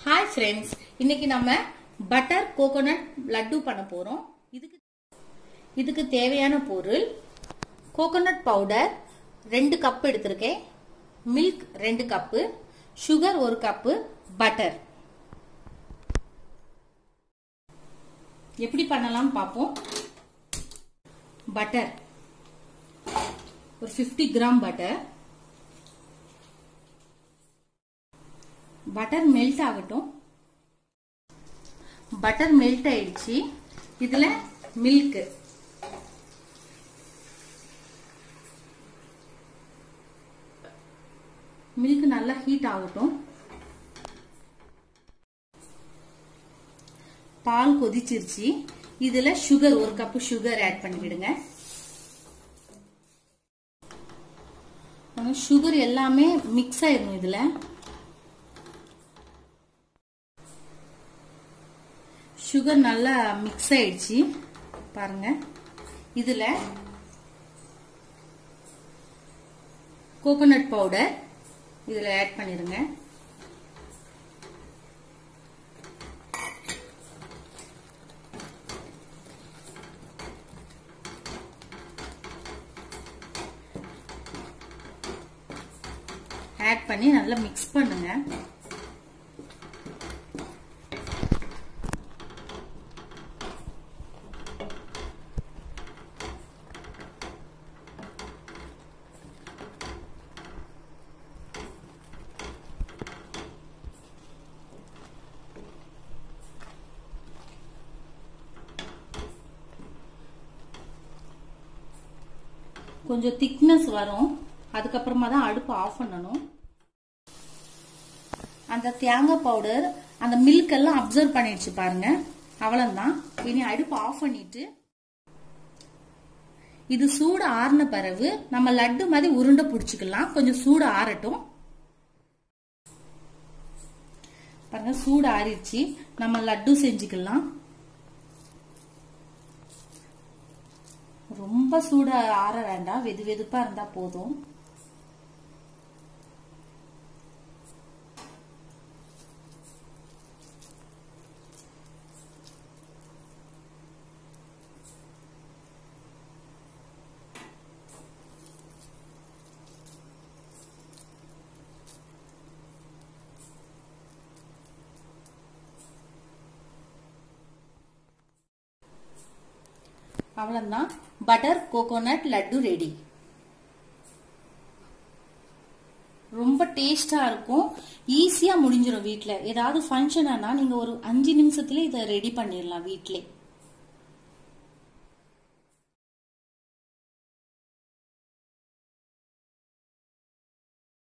hi friends இன்னைக்கு நம்ம butter coconut laddu பண்ண போறோம் இதுக்கு இதுக்கு தேவையான பொருள் கோகோனட் பவுடர் ரெண்டு கப் எடுத்திருக்கேன் மில்க் ரெண்டு கப்பு சுகர் ஒரு கப்பு பட்டர் எப்படி பண்ணலாம் பார்ப்போம் பட்டர் ஒரு 50 கிராம் பட்டர் பட்டர் மெல்ட் ஆகட்டும் பட்டர் மெல்ட் ஆயிடுச்சு இதுல மில்க் மில்க் நல்லா ஹீட் ஆகட்டும் பால் கொதிச்சிருச்சு இதுல சுகர் ஒரு கப்பு சுகர் ஆட் பண்ணிவிடுங்க சுகர் எல்லாமே மிக்ஸ் ஆயிரும் இதுல சுகர் நல்லா மிக்ஸ் ஆயிடுச்சு பாருங்க இதுல கோகோனட் பவுடர் இதுல ஆட் பண்ணிருங்க ஆட் பண்ணி நல்லா மிக்ஸ் பண்ணுங்க கொஞ்சம் திக்னஸ் வரும் அதுக்கப்புறமா தான் அடுப்பு ஆஃப் பண்ணணும் அந்த தேங்காய் பவுடர் அந்த மில்க் எல்லாம் அப்சர்வ் பண்ணிடுச்சு பாருங்க அவ்வளவுதான் இனி அடுப்பு ஆஃப் பண்ணிட்டு இது சூடு ஆறின பிறகு நம்ம லட்டு மாதிரி உருண்டை பிடிச்சிக்கலாம் கொஞ்சம் சூடு ஆறட்டும் பாருங்க சூடு ஆறிடுச்சு நம்ம லட்டு செஞ்சுக்கலாம் ரொம்ப சூடா ஆற வேண்டாம் வெது வெதுப்பா இருந்தா போதும் அவ்வளவுதான் பட்டர் கோகோனட் லட்டு ரெடி ரொம்ப டேஸ்டா இருக்கும் ஈஸியா முடிஞ்சிடும் வீட்ல ஏதாவது ஃபங்க்ஷன் ஆனா நீங்க ஒரு அஞ்சு நிமிஷத்துல இதை ரெடி பண்ணிடலாம் வீட்லயே